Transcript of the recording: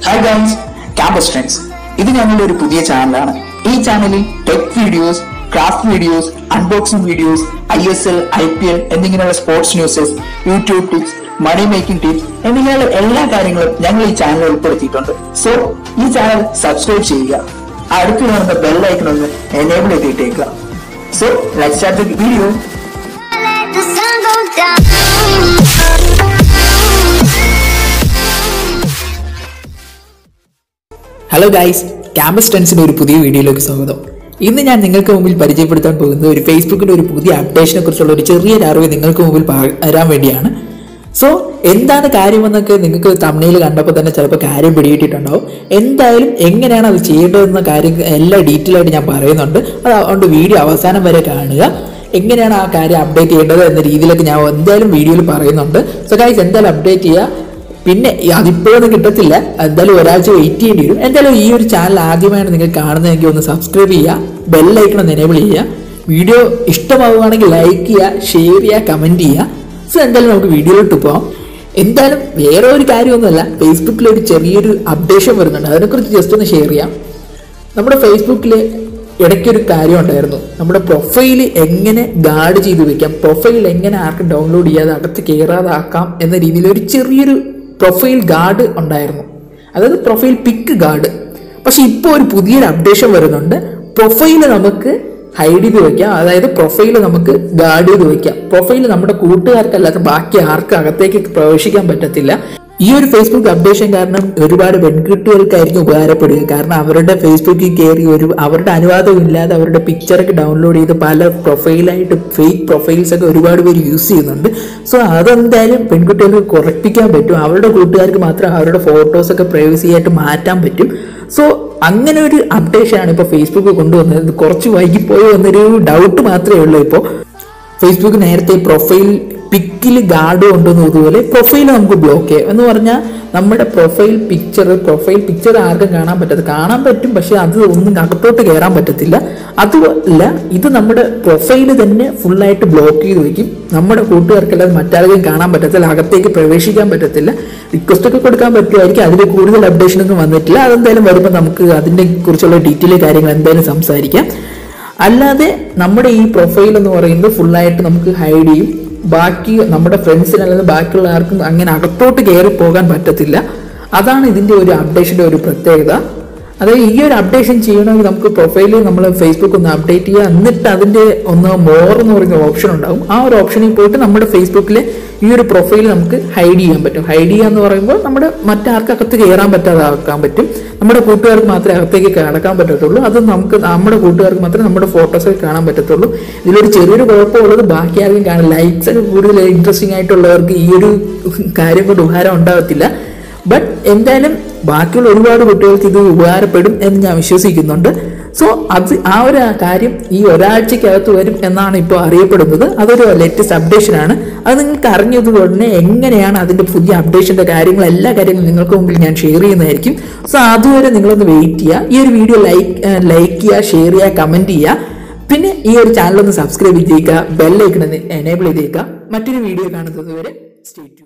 Hi guys campus friends ഇത് ഞങ്ങളുടെ ഒരു പുതിയ ചാനലാണ് ഈ ചാനലിൽ tech videos craft videos unboxing videos I S L I P L എന്നിങ്ങനെയുള്ള sports newses YouTube tips money making tips എന്നിങ്ങനെയുള്ള എല്ലാ കാര്യങ്ങളും ഞങ്ങൾ ഈ ചാനലിൽ ഉൾപ്പെടുത്തിയിട്ടുണ്ട് സോ ഈ ചാനൽ സബ്സ്ക്രൈബ് ചെയ്യുക അടുത്ത് കാണുന്ന ബെൽ ഐക്കൺ ഒന്ന് എനേബിൾ ചെയ്തിട്ടേക്കുക so let start the video Let the sun go down. Hello guys campus ടെൻസിന്റെ ഒരു പുതിയ വീഡിയോയിലേക്ക് സ്വാഗതം ഇന്ന് ഞാൻ നിങ്ങൾക്ക് മുമ്പിൽ പരിചയപ്പെടുത്താൻ പോകുന്നത് ഒരു ഫേസ്ബുക്കിന്റെ ഒരു പുതിയ അപ്ഡേഷനെ കുറിച്ചുള്ള ഒരു ചെറിയൊരു അറിവ് നിങ്ങൾക്ക് മുമ്പിൽ തരാൻ വേണ്ടിയാണ് സോ എന്താണ് കാര്യമെന്നൊക്കെ നിങ്ങൾക്ക് തമിഴിൽ കണ്ടപ്പോൾ തന്നെ ചിലപ്പോൾ കാര്യം പിടികിട്ടിട്ടുണ്ടാവും എന്തായാലും എങ്ങനെയാണ് അത് ചെയ്യേണ്ടതെന്ന കാര്യം എല്ലാ ഡീറ്റെയിൽ ആയിട്ട് ഞാൻ പറയുന്നുണ്ട് അത് അതുകൊണ്ട് വീഡിയോ അവസാനം വരെ കാണുക എങ്ങനെയാണ് ആ കാര്യം അപ്ഡേറ്റ് ചെയ്യേണ്ടത് എന്ന രീതിയിലൊക്കെ ഞാൻ എന്തായാലും വീഡിയോയിൽ പറയുന്നുണ്ട് സോ ഗൈസ് എന്തായാലും അപ്ഡേറ്റ് ചെയ്യുക പിന്നെ ഈ അതിപ്പോഴൊന്നും കിട്ടത്തില്ല എന്തായാലും ഒരാഴ്ച വെയിറ്റ് ചെയ്യേണ്ടി വരും എന്തായാലും ഈ ഒരു ചാനൽ ആദ്യമായാണ് നിങ്ങൾ കാണുന്നതെങ്കിൽ ഒന്ന് സബ്സ്ക്രൈബ് ചെയ്യുക ബെല്ലൈക്കണം ഒന്ന് എനേബിൾ ചെയ്യുക വീഡിയോ ഇഷ്ടമാവുകയാണെങ്കിൽ ലൈക്ക് ചെയ്യുക ഷെയർ ചെയ്യുക കമൻറ്റ് ചെയ്യുക സോ എന്തായാലും നമുക്ക് വീഡിയോയിലോട്ട് പോകാം എന്തായാലും വേറെ ഒരു കാര്യമൊന്നുമല്ല ഫേസ്ബുക്കിൽ ഒരു ചെറിയൊരു അപ്ഡേഷൻ വരുന്നുണ്ട് അതിനെക്കുറിച്ച് ജസ്റ്റ് ഒന്ന് ഷെയർ ചെയ്യാം നമ്മുടെ ഫേസ്ബുക്കിൽ ഇടയ്ക്കൊരു കാര്യം ഉണ്ടായിരുന്നു നമ്മുടെ പ്രൊഫൈൽ എങ്ങനെ ഗാർഡ് ചെയ്ത് വെക്കാം പ്രൊഫൈൽ എങ്ങനെ ആർക്കും ഡൗൺലോഡ് ചെയ്യാതെ അകത്ത് കയറാതാക്കാം എന്ന രീതിയിൽ ഒരു ചെറിയൊരു പ്രൊഫൈൽ ഗാർഡ് ഉണ്ടായിരുന്നു അതായത് പ്രൊഫൈൽ പിക്ക് ഗാർഡ് പക്ഷെ ഇപ്പോൾ ഒരു പുതിയൊരു അപ്ഡേഷൻ വരുന്നുണ്ട് പ്രൊഫൈൽ നമുക്ക് ഹൈഡ് ചെയ്ത് വെക്കാം അതായത് പ്രൊഫൈൽ നമുക്ക് ഗാർഡ് ചെയ്ത് വെക്കാം പ്രൊഫൈൽ നമ്മുടെ കൂട്ടുകാർക്കല്ലാതെ ബാക്കി ആർക്കും അകത്തേക്ക് പ്രവേശിക്കാൻ പറ്റത്തില്ല ഈ ഒരു ഫേസ്ബുക്ക് അപ്ഡേഷൻ കാരണം ഒരുപാട് പെൺകുട്ടികൾക്കായിരിക്കും ഉപകാരപ്പെടുക കാരണം അവരുടെ ഫേസ്ബുക്കിൽ കയറി ഒരു അവരുടെ അനുവാദം ഇല്ലാതെ അവരുടെ പിക്ചറൊക്കെ ഡൗൺലോഡ് ചെയ്ത് പല പ്രൊഫൈലായിട്ട് ഫേക്ക് പ്രൊഫൈൽസ് ഒക്കെ ഒരുപാട് പേര് യൂസ് ചെയ്യുന്നുണ്ട് സോ അതെന്തായാലും പെൺകുട്ടികൾക്ക് കുറപ്പിക്കാൻ പറ്റും അവരുടെ കൂട്ടുകാർക്ക് മാത്രം അവരുടെ ഫോട്ടോസൊക്കെ പ്രൈവസി ആയിട്ട് മാറ്റാൻ പറ്റും സോ അങ്ങനെ ഒരു അപ്ഡേഷനാണ് ഇപ്പോൾ ഫേസ്ബുക്ക് കൊണ്ടുവന്നത് ഇത് കുറച്ച് വൈകിപ്പോയോ എന്നൊരു ഡൗട്ട് മാത്രമേ ഉള്ളൂ ഇപ്പോൾ ഫേസ്ബുക്ക് നേരത്തെ പ്രൊഫൈൽ പിക്കിൽ ഗാർഡ് കൊണ്ടുവന്നതുപോലെ പ്രൊഫൈൽ നമുക്ക് ബ്ലോക്ക് ചെയ്യാം എന്ന് പറഞ്ഞാൽ നമ്മുടെ പ്രൊഫൈൽ പിക്ചർ പ്രൊഫൈൽ പിക്ചർ ആർക്കും കാണാൻ പറ്റത്തില്ല കാണാൻ പറ്റും പക്ഷെ അത് ഒന്നും അകത്തോട്ട് കയറാൻ പറ്റത്തില്ല അതുമല്ല ഇത് നമ്മുടെ പ്രൊഫൈൽ തന്നെ ഫുള്ളായിട്ട് ബ്ലോക്ക് ചെയ്ത് വെക്കും നമ്മുടെ കൂട്ടുകാർക്കല്ലാതെ മറ്റാരെങ്കിലും കാണാൻ പറ്റത്തില്ല അകത്തേക്ക് പ്രവേശിക്കാൻ പറ്റത്തില്ല റിക്വസ്റ്റ് ഒക്കെ കൊടുക്കാൻ പറ്റുമായിരിക്കും അതിൽ കൂടുതൽ അപ്ഡേഷൻ ഒന്നും വന്നിട്ടില്ല അതെന്തായാലും വരുമ്പോൾ നമുക്ക് അതിനെ കുറിച്ചുള്ള ഡീറ്റെയിൽ കാര്യങ്ങൾ എന്തായാലും സംസാരിക്കാം അല്ലാതെ നമ്മുടെ ഈ പ്രൊഫൈൽ എന്ന് പറയുന്നത് ഫുള്ളായിട്ട് നമുക്ക് ഹൈഡ് ചെയ്യും ബാക്കി നമ്മുടെ ഫ്രണ്ട്സിന് അല്ലെങ്കിൽ ബാക്കിയുള്ള ആർക്കും അങ്ങനെ അകത്തോട്ട് കയറി പോകാൻ പറ്റത്തില്ല അതാണ് ഇതിന്റെ ഒരു അപ്ഡേഷന്റെ ഒരു പ്രത്യേകത അതായത് ഈ ഒരു അപ്ഡേഷൻ ചെയ്യണമെങ്കിൽ നമുക്ക് പ്രൊഫൈലിൽ നമ്മൾ ഫേസ്ബുക്ക് ഒന്ന് അപ്ഡേറ്റ് ചെയ്യുക എന്നിട്ട് അതിന്റെ ഒന്ന് മോർ എന്ന് പറയുന്ന ഓപ്ഷൻ ഉണ്ടാവും ആ ഒരു ഓപ്ഷനിൽ പോയിട്ട് നമ്മുടെ ഫേസ്ബുക്കിലെ ഈ ഒരു പ്രൊഫൈൽ നമുക്ക് ഹൈഡ് ചെയ്യാൻ പറ്റും ഹൈഡ് ചെയ്യുക എന്ന് പറയുമ്പോൾ നമ്മുടെ മറ്റാർക്ക് അകത്ത് കയറാൻ പറ്റാതെ ആക്കാൻ പറ്റും നമ്മുടെ കൂട്ടുകാർക്ക് മാത്രമേ അകത്തേക്ക് കടക്കാൻ പറ്റത്തുള്ളൂ അത് നമുക്ക് നമ്മുടെ കൂട്ടുകാർക്ക് മാത്രമേ നമ്മുടെ ഫോട്ടോസ് കാണാൻ പറ്റത്തുള്ളൂ ഇതിലൊരു ചെറിയൊരു കുഴപ്പമുള്ളത് ബാക്കി ആർക്കും കാണാൻ ലൈക്സ് ഒക്കെ കൂടുതൽ ഇൻട്രസ്റ്റിംഗ് ആയിട്ടുള്ളവർക്ക് ഈ ഒരു കാര്യം കൊണ്ട് ഉപകാരം ഉണ്ടാകത്തില്ല ബട്ട് എന്തായാലും ബാക്കിയുള്ള ഒരുപാട് കുട്ടികൾക്ക് ഇത് ഉപകാരപ്പെടും എന്ന് ഞാൻ വിശ്വസിക്കുന്നുണ്ട് സോ അത് ആ ഒരു കാര്യം ഈ ഒരാഴ്ചക്കകത്ത് വരും എന്നാണ് ഇപ്പോൾ അറിയപ്പെടുന്നത് അതൊരു ലേറ്റസ്റ്റ് അപ്ഡേഷൻ ആണ് അത് നിങ്ങൾക്ക് അറിഞ്ഞത് ഉടനെ എങ്ങനെയാണ് അതിന്റെ പുതിയ അപ്ഡേഷന്റെ കാര്യങ്ങൾ എല്ലാ കാര്യങ്ങളും നിങ്ങൾക്ക് മുമ്പിൽ ഞാൻ ഷെയർ ചെയ്യുന്നതായിരിക്കും സോ അതുവരെ നിങ്ങളൊന്ന് വെയിറ്റ് ചെയ്യുക ഈ ഒരു വീഡിയോ ലൈക്ക് ലൈക്ക് ചെയ്യുക ഷെയർ ചെയ്യുക കമന്റ് ചെയ്യുക പിന്നെ ഈ ഒരു ചാനൽ ഒന്ന് സബ്സ്ക്രൈബ് ചെയ്തേക്കുക ബെല്ലൈക്കൺ എനേബിൾ ചെയ്തേക്കുക മറ്റൊരു വീഡിയോ കാണുന്നത് വരെ സ്റ്റേ